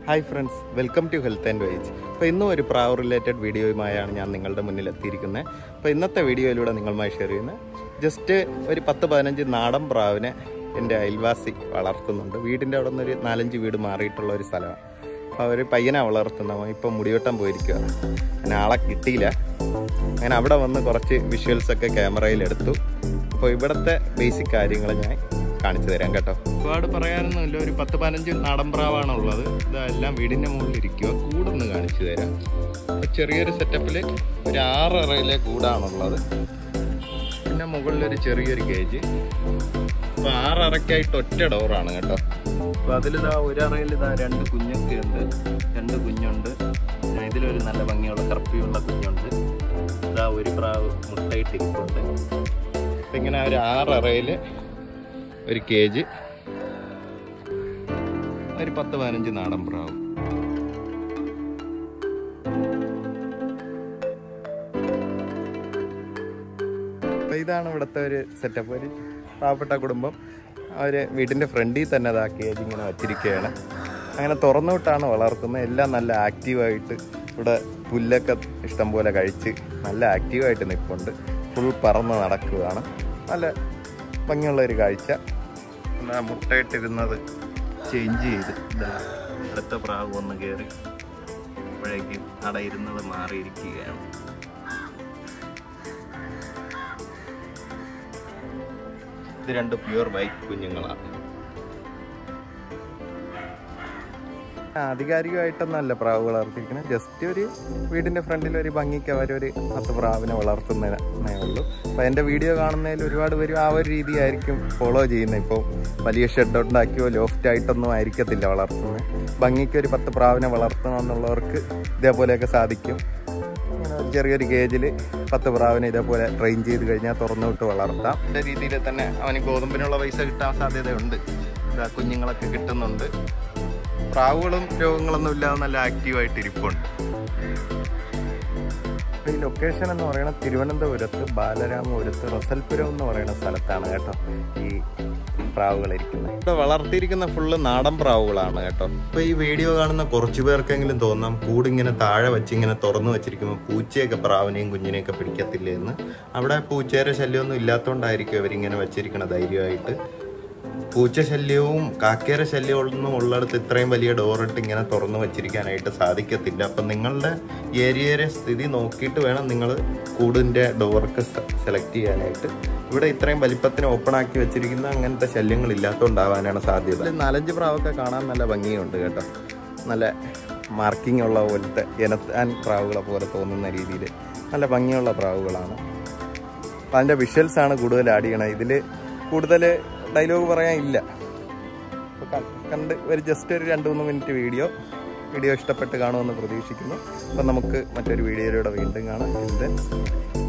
hi friends welcome to health and veg അപ്പോൾ ഇന്നും ഒരു പ്രാവ് റിലേറ്റഡ് വീഡിയോയുമായാണ് ഞാൻ നിങ്ങളുടെ മുന്നിൽ എത്തിയിരിക്കുന്നത് അപ്പോൾ ഇന്നത്തെ വീഡിയോയിലൂടെ നിങ്ങളുമായി ഷെയർ ചെയ്യുന്നത് ജസ്റ്റ് ഒരു പത്ത് പതിനഞ്ച് നാടൻ പ്രാവിനെ എൻ്റെ അയൽവാസി വളർത്തുന്നുണ്ട് വീടിൻ്റെ അവിടെ നിന്നൊരു നാലഞ്ച് വീട് മാറിയിട്ടുള്ള ഒരു സ്ഥലമാണ് അപ്പോൾ അവർ പയ്യനെ വളർത്തുന്നവൻ ഇപ്പം മുടിവെട്ടാൻ പോയിരിക്കുകയാണ് അങ്ങനെ ആളെ കിട്ടിയില്ല അങ്ങനെ അവിടെ വന്ന് കുറച്ച് വിഷ്വൽസ് ഒക്കെ ക്യാമറയിൽ എടുത്തു അപ്പോൾ ഇവിടുത്തെ ബേസിക് കാര്യങ്ങൾ ഞാൻ കാണിച്ചു തരാം കേട്ടോ ഒരുപാട് പറയാനൊന്നുമില്ല ഒരു പത്ത് പതിനഞ്ച് നാടൻ പ്രാവാണ് ഉള്ളത് ഇതെല്ലാം വീടിൻ്റെ മുകളിൽ ഇരിക്കുക കൂടൊന്ന് കാണിച്ചു തരാം അപ്പോൾ ചെറിയൊരു സെറ്റപ്പിൽ ഒരു ആറ് അറയിലെ കൂടാണുള്ളത് പിന്നെ മുകളിലൊരു ചെറിയൊരു കേജ് അപ്പോൾ ആറ് അറയ്ക്കായിട്ട് ഒറ്റ ഡോറാണ് കേട്ടോ അപ്പോൾ അതിലിതാ ഒരു അറയിൽ ഇതാ രണ്ട് കുഞ്ഞൊക്കെ ഉണ്ട് രണ്ട് കുഞ്ഞുണ്ട് പിന്നെ ഇതിലൊരു നല്ല ഭംഗിയുള്ള കറുപ്പിയുള്ള കുഞ്ഞുണ്ട് ഇതാ ഒരു പ്രാവ് മുട്ടയിട്ടിരിപ്പുണ്ട് അപ്പം ഇങ്ങനെ ഒരു ആറ് അറയിൽ ഒരു കേജ് ഒരു പത്ത് പതിനഞ്ച് നാടൻ പ്രാവ് അപ്പോൾ ഇതാണ് ഇവിടുത്തെ ഒരു സെറ്റപ്പ് ഒരു പാവപ്പെട്ട കുടുംബം അവർ വീടിൻ്റെ ഫ്രണ്ടിൽ തന്നെ അതാ കേജ് ഇങ്ങനെ വച്ചിരിക്കുകയാണ് അങ്ങനെ തുറന്നു വിട്ടാണ് വളർത്തുന്നത് എല്ലാം നല്ല ആക്റ്റീവായിട്ട് ഇവിടെ പുല്ലൊക്കെ ഇഷ്ടം പോലെ കഴിച്ച് നല്ല ആക്റ്റീവായിട്ട് നിൽപ്പുണ്ട് ഫുൾ പറന്ന് നടക്കുകയാണ് നല്ല ഭംഗിയുള്ള ഒരു കാഴ്ച എന്നാ മുട്ടയിട്ടിരുന്നത് ചേഞ്ച് ചെയ്ത് ഇതാ അടുത്ത പ്രാവ് വന്ന് കയറി അപ്പോഴേക്കും അടയിരുന്നത് മാറിയിരിക്കുകയാണ് ഇത് രണ്ട് പ്യുവർ വൈറ്റ് കുഞ്ഞുങ്ങളാണ് ആധികാരികമായിട്ടൊന്നല്ല പ്രാവ് വളർത്തിയിരിക്കുന്നത് ജസ്റ്റ് ഒരു വീടിന്റെ ഫ്രണ്ടിൽ ഒരു ഭംഗിക്ക് അവരൊരു പത്ത് പ്രാവിനെ വളർത്തുന്നതേ ഉള്ളൂ അപ്പോൾ എൻ്റെ വീഡിയോ കാണുന്നതിൽ ഒരുപാട് പേരും ആ ഒരു രീതിയായിരിക്കും ഫോളോ ചെയ്യുന്നത് ഇപ്പോൾ വലിയ ഷെഡ് ഉണ്ടാക്കിയോ ലോഫ്റ്റ് ആയിട്ടൊന്നും ആയിരിക്കത്തില്ല വളർത്തുന്നത് ഭംഗിക്ക് ഒരു പത്ത് പ്രാവിനെ വളർത്തണമെന്നുള്ളവർക്ക് ഇതേപോലെയൊക്കെ സാധിക്കും ഇങ്ങനെ ഒരു ചെറിയൊരു കേജിൽ പത്ത് പ്രാവിനെ ഇതേപോലെ ട്രെയിൻ ചെയ്ത് കഴിഞ്ഞാൽ തുറന്നു വിട്ട് വളർത്താം എൻ്റെ രീതിയിൽ തന്നെ അവന് ഗോതമ്പിനുള്ള പൈസ കിട്ടാൻ സാധ്യതയുണ്ട് ഇതാ കുഞ്ഞുങ്ങളൊക്കെ കിട്ടുന്നുണ്ട് പ്രാവുകളും രോഗങ്ങളൊന്നും ഇല്ലാതെ നല്ല ആക്റ്റീവായിട്ട് ഇരിപ്പുണ്ട് ഈ ലൊക്കേഷൻ എന്ന് പറയുന്നത് തിരുവനന്തപുരത്ത് ബാലരാമപുരത്ത് റസൽപുരം എന്ന് പറയുന്ന സ്ഥലത്താണ് കേട്ടോ ഈ പ്രാവുകൾ ഇരിക്കുന്നത് ഇവിടെ വളർത്തിയിരിക്കുന്ന ഫുള്ള് നാടൻ പ്രാവുകളാണ് കേട്ടോ ഇപ്പൊ ഈ വീഡിയോ കാണുന്ന കുറച്ചു പേർക്കെങ്കിലും തോന്നാം കൂടിങ്ങനെ താഴെ വെച്ച് ഇങ്ങനെ തുറന്നു വെച്ചിരിക്കുമ്പോൾ പൂച്ചയൊക്കെ പ്രാവിനെയും കുഞ്ഞിനെയൊക്കെ പിടിക്കത്തില്ല എന്ന് അവിടെ പൂച്ചയുടെ ശല്യമൊന്നും ഇല്ലാത്തതുകൊണ്ടായിരിക്കും അവരിങ്ങനെ വെച്ചിരിക്കണ ധൈര്യമായിട്ട് പൂച്ച ശല്യവും കാക്കേര ശല്യവും ഒന്നും ഉള്ളിടത്ത് ഇത്രയും വലിയ ഡോറിട്ട് ഇങ്ങനെ തുറന്നു വെച്ചിരിക്കാനായിട്ട് സാധിക്കത്തില്ല അപ്പം നിങ്ങളുടെ ഏരിയയുടെ സ്ഥിതി നോക്കിയിട്ട് വേണം നിങ്ങൾ കൂടിൻ്റെ ഡോർക്ക് സെലക്ട് ചെയ്യാനായിട്ട് ഇവിടെ ഇത്രയും വലിപ്പത്തിന് ഓപ്പൺ ആക്കി വെച്ചിരിക്കുന്ന അങ്ങനത്തെ ശല്യങ്ങൾ ഇല്ലാത്തതുകൊണ്ടാവാനാണ് സാധ്യത നാലഞ്ച് പ്രാവൊക്കെ കാണാൻ നല്ല ഭംഗിയുണ്ട് കേട്ടോ നല്ല മാർക്കിംഗ് ഉള്ള പോലത്തെ ഇനത്താൻ പ്രാവുകളെ പോലെ തോന്നുന്ന രീതിയിൽ നല്ല ഭംഗിയുള്ള പ്രാവുകളാണ് അപ്പം അതിൻ്റെ വിഷ്വൽസ് ആണ് കൂടുതൽ ആഡ് ചെയ്യണത് ഇതിൽ കൂടുതൽ ഡയലോഗ് പറയാൻ ഇല്ല അപ്പോൾ ക- കണ്ട് ഒരു ജസ്റ്റ് ഒരു രണ്ട് മൂന്ന് മിനിറ്റ് വീഡിയോ വീഡിയോ ഇഷ്ടപ്പെട്ട് കാണുമെന്ന് പ്രതീക്ഷിക്കുന്നു അപ്പം നമുക്ക് മറ്റൊരു വീഡിയോയിലൂടെ വീണ്ടും കാണാം ഇത്